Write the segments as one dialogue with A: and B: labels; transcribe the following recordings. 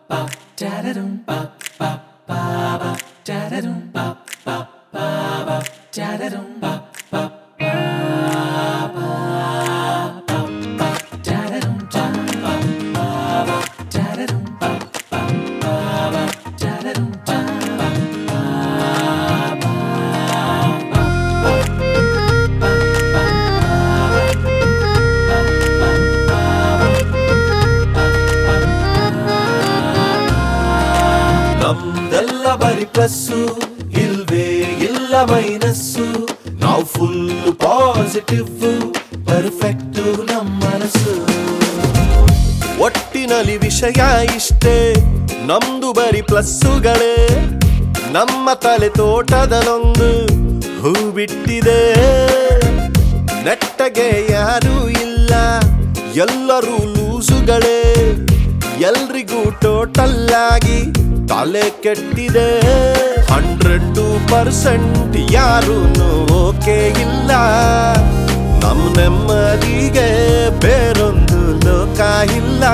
A: ನಮ್ದೆಲ್ಲ ಬರಿ ಪ್ಲಸ್ಸು ಇಲ್ವೇ ಇಲ್ಲ ಮೈನಸ್ಸು ನಾವು ಫುಲ್ ಪಾಸಿಟಿವ್ ಪರ್ಫೆಕ್ಟ್ ನಮ್ಮ ಮನಸ್ಸು ಒಟ್ಟಿನಲ್ಲಿ ವಿಷಯ ಇಷ್ಟೇ ನಮ್ದು ಬರಿ ಪ್ಲಸ್ಸುಗಳೇ ನಮ್ಮ ತಲೆ ತೋಟದಲ್ಲೊಂದು ಹೂ ಬಿಟ್ಟಿದೆ ನೆಟ್ಟಗೆ ಯಾರೂ ಇಲ್ಲ ಎಲ್ಲರೂ ಲೂಸುಗಳೇ ಎಲ್ರಿಗೂ ಟೋಟಲ್ ಆಗಿ ತಲೆ ಕೆಟ್ಟಿದೆ ಹಂಡ್ರೆಡ್ ಪರ್ಸೆಂಟ್ ಯಾರು ಓಕೆ ಇಲ್ಲ ನಮ್ ನೆಮ್ಮದಿಗೆ ಬೇರೊಂದು ಲೋಕ ಇಲ್ಲ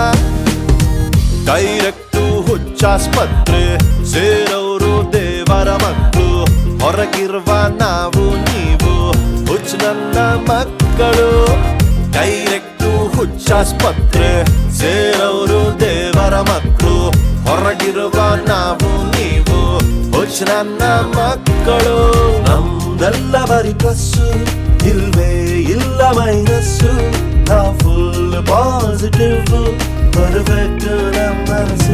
A: ಡೈರೆಕ್ಟು ಹುಚ್ಚಾಸ್ಪತ್ರೆ ಸೇರವರು ದೇವರ ಮಕ್ಕಳು ಹೊರಗಿರುವ ನಾವು ನೀವು ಹುಚ್ಚ ನನ್ನ ಮಕ್ಕಳು ಡೈರೆಕ್ಟು ಹುಚ್ಚಾಸ್ಪತ್ರೆ ಸೇರವರು ದೇವರ ಮಕ್ಕಳು ಹೊರಗಿರುವ ನಾವು ನೀವು ಹುಚ್ಚ ನನ್ನ ಮಕ್ಕಳು ನಮ್ದೆಲ್ಲ ಬರಿ ಪ್ಲಸ್ಸು ಇಲ್ವೇ ಇಲ್ಲ ಮೈನಸ್ಸು ನಾವು ಫುಲ್ ಪಾಸಿಟಿವ್ ಪರ್ಫೆಕ್ಟ್ ನಮ್ಮ ಮನಸ್ಸು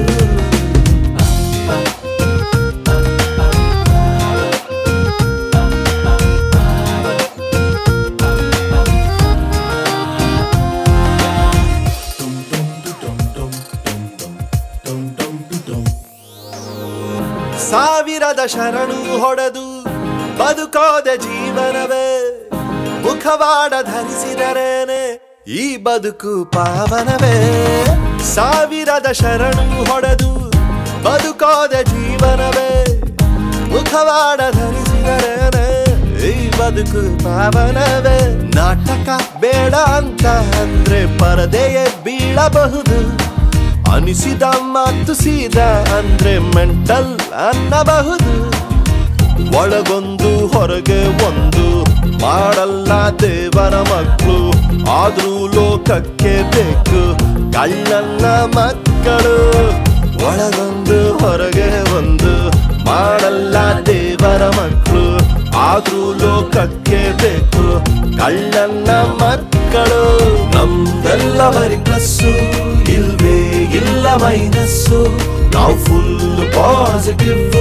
A: ಸಾವಿರದ ಶರಣು ಹೊಡೆದು ಬದುಕೋದ ಜೀವನವೇ ಮುಖವಾಡ ಧರಿಸಿದರೇನೆ ಈ ಬದುಕು ಪಾವನವೇ ಸಾವಿರದ ಶರಣು ಹೊಡೆದು ಬದುಕೋದ ಜೀವನವೇ ಮುಖವಾಡ ಧರಿಸಿದರೇನೆ ಈ ಬದುಕು ಪಾವನವೇ ನಾಟಕ ಬೇಡ ಅಂತ ಅಂದ್ರೆ ಪರದೆಯೇ ಬೀಳಬಹುದು ಅನಿಸಿದ ಮಾತು ಸೀದ ಅಂದ್ರೆ ಮೆಂಟಲ್ ಅನ್ನಬಹುದು ಒಳಗೊಂದು ಹೊರಗೆ ಒಂದು ಮಾಡಲ್ಲ ದೇವರ ಮಕ್ಕಳು ಆದ್ರೂ ಲೋಕಕ್ಕೆ ಬೇಕು ಕಳ್ಳನ್ನ ಮಕ್ಕಳು ಒಳಗೊಂದು ಹೊರಗೆ ಒಂದು ಮಾಡಲ್ಲ ದೇವರ ಮಕ್ಕಳು ಆದ್ರೂ ಲೋಕಕ್ಕೆ ಬೇಕು ಕಳ್ಳನ್ನ ಮಕ್ಕಳು ನಮ್ದೆಲ್ಲ ಬರಿ ಪ್ಲಸ್ಸು ಇಲ್ವೇ ಇಲ್ಲ ಮೈನಸ್ಸು ನಾವು ಫುಲ್ ಪಾಸಿಟಿವ್